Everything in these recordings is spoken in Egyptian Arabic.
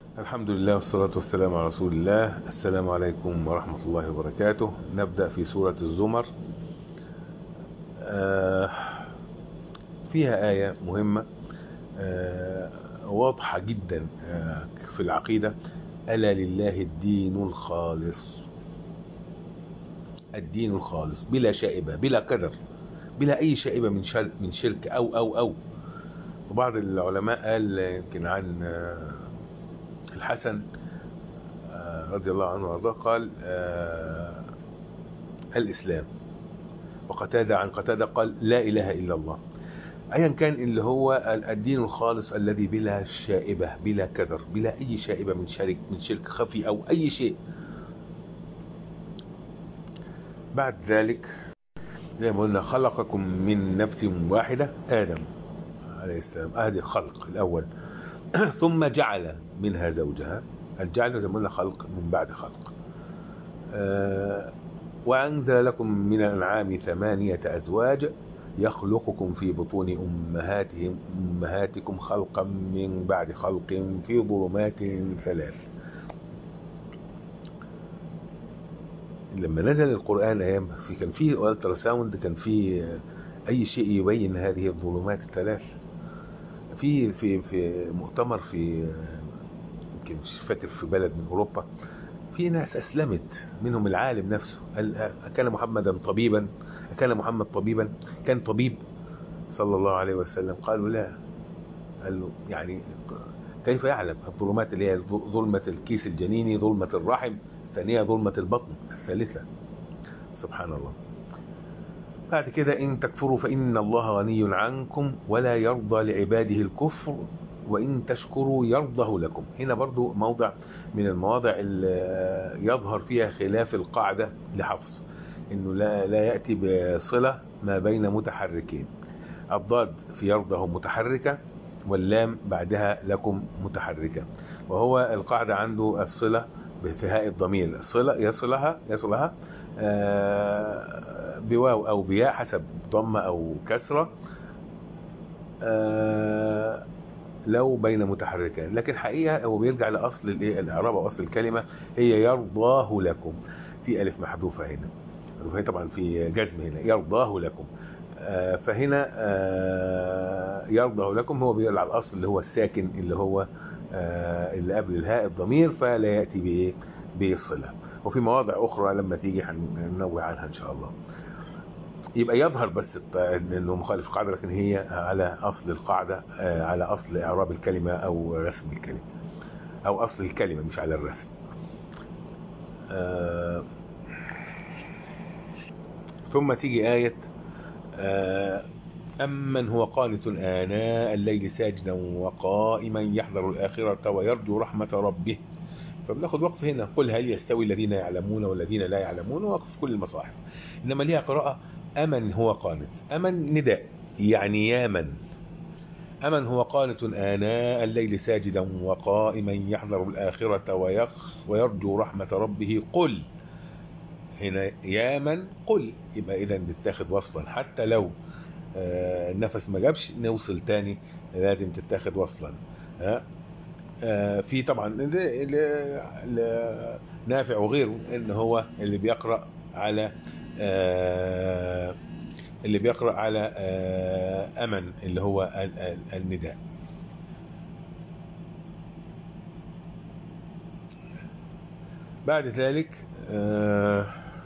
الحمد لله والصلاة والسلام على رسول الله السلام عليكم ورحمة الله وبركاته نبدأ في سورة الزمر آه، فيها آية مهمة آه، واضحة جدا آه، في العقيدة ألا لله الدين الخالص الدين الخالص بلا شائبة بلا قدر بلا أي شائبة من شرك, من شرك أو أو أو وبعض العلماء قال يمكن عن الحسن رضي الله عنه وارضاه قال الإسلام وقتادة عن قتادة قال لا إله إلا الله أيا كان اللي هو الدين الخالص الذي بلا شائبة بلا كدر بلا أي شائبة من شرك من شرك خفي أو أي شيء بعد ذلك زي ما قلنا خلقكم من نفس واحدة آدم عليه السلام هذه الخلق الأول ثم جعل منها زوجها الجعل زي ما قلنا خلق من بعد خلق آه وأنزل لكم من الأنعام ثمانية أزواج يخلقكم في بطون أمهاتهم أمهاتكم خلقا من بعد خلق في ظلمات ثلاث لما نزل القرآن أيام في كان فيه الترا ساوند كان فيه أي شيء يبين هذه الظلمات الثلاث في في في مؤتمر في يمكن مش فاكر في بلد من أوروبا في ناس أسلمت منهم العالم نفسه قال كان محمدا طبيبا كان محمد طبيبا كان طبيب صلى الله عليه وسلم قالوا لا قال له يعني كيف يعلم الظلمات اللي هي ظلمة الكيس الجنيني ظلمة الرحم الثانية ظلمة البطن الثالثة سبحان الله بعد كده إن تكفروا فإن الله غني عنكم ولا يرضى لعباده الكفر وإن تشكروا يرضه لكم هنا برضو موضع من المواضع اللي يظهر فيها خلاف القاعدة لحفظ إنه لا, لا يأتي بصلة ما بين متحركين الضاد في يرضه متحركة واللام بعدها لكم متحركة وهو القاعدة عنده الصلة بفهاء الضمير الصلة يصلها يصلها بواو أو بياء حسب ضمة أو كسرة لو بين متحركان لكن حقيقة هو بيرجع لأصل الإعراب أو أصل الكلمة هي يرضاه لكم في ألف محذوفة هنا وهي طبعا في جزم هنا يرضاه لكم فهنا يرضاه لكم هو بيرجع على الأصل اللي هو الساكن اللي هو اللي قبل الهاء الضمير فلا يأتي بإيه بالصلة وفي مواضع أخرى لما تيجي هننوع عنها إن شاء الله يبقى يظهر بس انه مخالف القاعده لكن هي على اصل القاعده على اصل اعراب الكلمه او رسم الكلمه او اصل الكلمه مش على الرسم ثم تيجي ايه أمن هو قانت آناء الليل ساجدا وقائما يحذر الآخرة ويرجو رحمة ربه فبناخد وقف هنا قل هل يستوي الذين يعلمون والذين لا يعلمون وقف كل المصاحف إنما ليها قراءة أمن هو قانت أمن نداء يعني يا من أمن هو قانت آناء الليل ساجدا وقائما يحذر الآخرة ويخ ويرجو رحمة ربه قل هنا يا من قل يبقى إذا بتاخد وصلا حتى لو آه النفس ما جابش نوصل تاني لازم تتاخد وصلا ها آه في طبعا نافع وغيره ان هو اللي بيقرأ على آه اللي بيقرأ على آه أمن اللي هو النداء بعد ذلك آه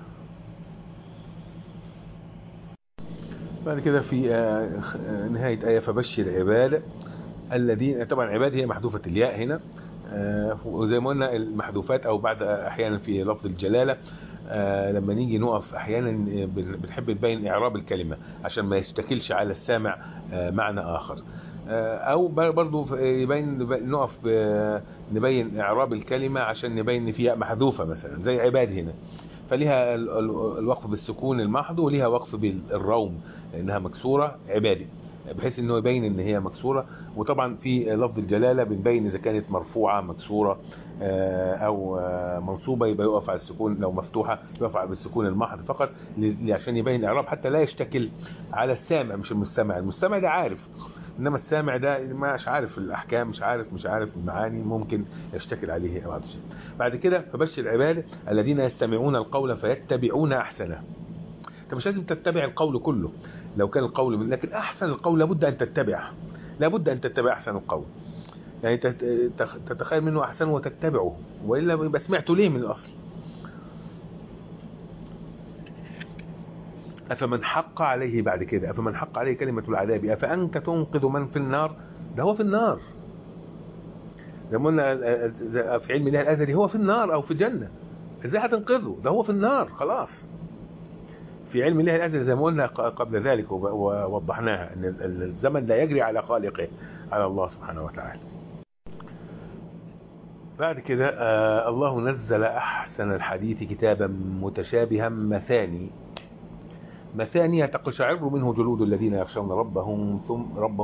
بعد كده في نهاية آية فبشر عباد الذين طبعا عباد هي محذوفة الياء هنا وزي ما قلنا المحذوفات او بعد احيانا في لفظ الجلالة آه لما نيجي نقف احيانا بنحب نبين اعراب الكلمة عشان ما يشتكلش على السامع آه معنى اخر آه او برضو يبين نقف نبين اعراب الكلمة عشان نبين ان فيها محذوفة مثلا زي عباد هنا فليها الوقف بالسكون المحض وليها وقف بالروم لانها مكسورة عبادي بحيث انه يبين ان هي مكسورة وطبعا في لفظ الجلالة بنبين اذا كانت مرفوعة مكسورة او منصوبة يبقى يقف على السكون لو مفتوحة يقف على السكون المحض فقط عشان يبين الاعراب حتى لا يشتكل على السامع مش المستمع المستمع ده عارف انما السامع ده مش عارف الاحكام مش عارف مش عارف المعاني ممكن يشتكل عليه بعض الشيء بعد كده فبشر عباده الذين يستمعون القول فيتبعون احسنه انت مش لازم تتبع القول كله لو كان القول من لكن احسن القول لابد ان تتبعه لابد ان تتبع احسن القول يعني تت- تخ- تتخيل منه احسن وتتبعه والا يبقى سمعته ليه من الاصل افمن حق عليه بعد كده افمن حق عليه كلمه العذاب افانت تنقذ من في النار ده هو في النار زي ما قلنا آه، في علم الله الازلي هو في النار او في الجنه ازاي هتنقذه ده هو في النار خلاص في علم الله الازلي زي ما قلنا ق- قبل ذلك وب- ووضحناها ان ال- ال- الزمن لا يجري على خالقه على الله سبحانه وتعالى بعد كده آه الله نزل احسن الحديث كتابا متشابها مثاني مثانية تقشعر منه جلود الذين يخشون ربهم ثم ربهم